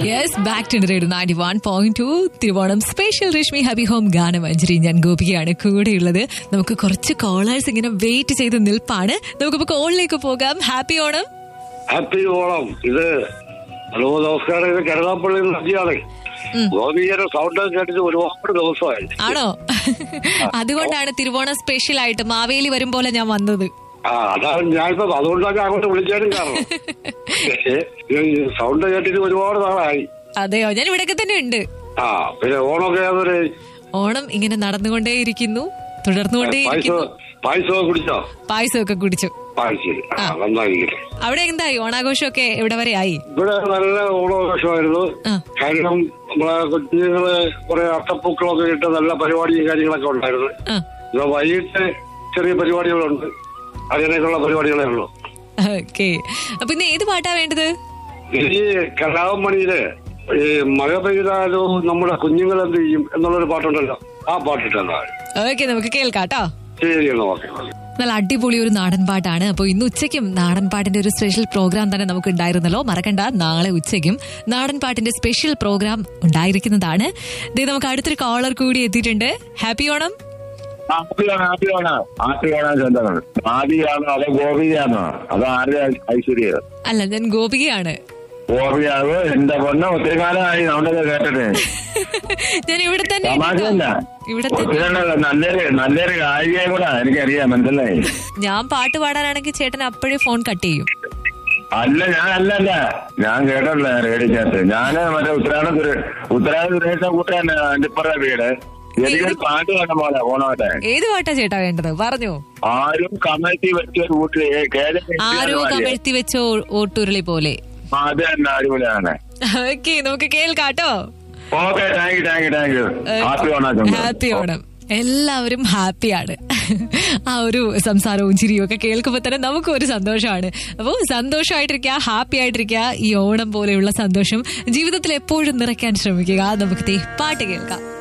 Yes back to radio ninety one point two Thiruvonam special Rashmi happy home Ganamanjari ഞാൻ ഗോപികയാണ് കൂടെയുള്ളത് നമുക്ക് കുറച്ച് കോളേഴ്സ് ഇങ്ങനെ വെയിറ്റ് ചെയ്ത് നിൽപ്പാണ് നമുക്കിപ്പോ കോളിലേക്ക് പോകാം ഹാപ്പി ഓണം ഹാപ്പി ഓണം ഇത് ഹലോ നമസ്കാരം ഇത് കരുതാപ്പള്ളി നദിയാണ് ഗോപിയുടെ സൗണ്ട് കേട്ടിട്ട് ഒരുപാട് ദിവസമായി ആണോ അതുകൊണ്ടാണ് തിരുവോണം സ്പെഷ്യൽ ആയിട്ട് മാവേലി വരും പോലെ ഞാൻ വന്നത് ആ അതാണ് ഞാനിപ്പോ അതുകൊണ്ടാണ് അങ്ങോട്ട് വിളിക്കാനും കാരണം സൗണ്ട് കേട്ടിട്ട് ഒരുപാട് നാളായി അതെയോ ഞാൻ ഇവിടെയൊക്കെ തന്നെ ഉണ്ട് ആ പിന്നെ ഓണമൊക്കെ ഏതൊരു ഓണം ഇങ്ങനെ നടന്നുകൊണ്ടേയിരിക്കുന്നു പായസം തുടർന്നുകൊണ്ടേയിരിക്കുന്നു പായസമൊക്കെ കുടിച്ചോ പായസമൊക്കെ കുടിച്ചു പായസം ആ നന്നായിരിക്കട്ടെ അവിടെ എന്തായി ഓണാഘോഷമൊക്കെ എവിടെ വരെ ആയി ഇവിടെ നല്ല ഓണാഘോഷമായിരുന്നു ആ. കാരണം നമ്മളെ കുഞ്ഞുങ്ങള് കുറെ അട്ടപ്പൂക്കളൊക്കെ ഇട്ട് നല്ല പരിപാടിയും കാര്യങ്ങളൊക്കെ ഉണ്ടായിരുന്നു ആ ഇപ്പൊ വൈകിട്ട് ചെറിയ പരിപാടികളുണ്ട് അങ്ങനെയൊക്കെയുള്ള പരിപാടികളേ ഉള്ളൂ ഓക്കെ അപ്പൊ ഇന്ന് ഏത് പാട്ടാ വേണ്ടത് ഈ കലാമണിയില് ഈ മഴ പെയ്താലും നമ്മുടെ കുഞ്ഞുങ്ങൾ എന്ത് ചെയ്യും എന്നുള്ളൊരു പാട്ടുണ്ടല്ലോ ആ പാട്ടിട്ടെന്താ ഓക്കെ നമുക്ക് കേൾക്കാട്ടോ ശരി എന്നാ ഓക്കെ നല്ല അടിപൊളി ഒരു നാടൻ പാട്ടാണ് അപ്പോൾ ഇന്ന് ഉച്ചയ്ക്കും നാടൻ പാട്ടിന്റെ ഒരു സ്പെഷ്യൽ പ്രോഗ്രാം തന്നെ നമുക്ക് ഉണ്ടായിരുന്നല്ലോ മറക്കണ്ട നാളെ ഉച്ചയ്ക്കും നാടൻ പാട്ടിന്റെ സ്പെഷ്യൽ പ്രോഗ്രാം ഉണ്ടായിരിക്കുന്നതാണ് ദേ നമുക്ക് അടുത്തൊരു കോളർ കൂടി എത്തിയിട്ടുണ്ട് ഹാപ്പി ഓണം ഹാപ്പിയാണ് ഹാപ്പിയാണ് ഹാപ്പിയാണ് ചന്ദ്രൻ ആദിയാണോ അതോ ഗോപിയാണോ അതോ ആരുടെ ഐശ്വര്യ അല്ല ഞാൻ ഗോപികയാണ് ഗോപിയാവ് എന്റെ പൊണ്ണ ഒത്തിരി കാലമായി നമ്മളൊക്കെ കേട്ടിട്ട് ഞാൻ ഇവിടെ തന്നെ തമാശയല്ല ഇവിടെ തന്നെ ഒത്തിരി നല്ല- നല്ലൊരു നല്ലൊരു കായികയും കൂടെ എനിക്കറിയാം മനസ്സിലായി ഞാൻ പാട്ട് പാടാനാണെങ്കിൽ ചേട്ടൻ അപ്പോഴേ ഫോൺ കട്ട് ചെയ്യും അല്ല ഞാൻ അല്ലല്ല ഞാൻ കേട്ടല്ല റേഡിക്കകത്ത് ഞാന് മറ്റേ ഉത്തരാട സുരേ ഉത്തരാട സുരേഷ കൂട്ടാൻ എന്റെ ഇപ്പറ വീട് എനിക്കൊരു പാട്ട് വേണം പോലെ ഓണോട്ടെ ഏത് പാട്ടാ ചേട്ടാ വേണ്ടത് പറഞ്ഞു ആരും കമഴ്ത്തി വെച്ച ഒരു കൂട്ടി ആരോ കമഴ്ത്തി വെച്ച ഓ- ഓട്ടുരുളി പോലെ അത് തന്നെ അടിപൊളിയാണ് ഓക്കെ നമുക്ക് കേൾക്കാട്ടോ okay thank you thank you thank you happy Onam happy Onam എല്ലാവരും ഹാപ്പിയാണ് ആ ഒരു സംസാരവും ചിരിയും ഒക്കെ കേൾക്കുമ്പോൾ തന്നെ നമുക്കും ഒരു സന്തോഷമാണ് അപ്പോൾ സന്തോഷമായിട്ടിരിക്കുക ഹാപ്പി ആയിട്ടിരിക്കുക ഈ ഓണം പോലെയുള്ള സന്തോഷം ജീവിതത്തിൽ എപ്പോഴും നിറയ്ക്കാൻ ശ്രമിക്കുക നമുക്ക് ദേ പാട്ട് കേൾക്കാം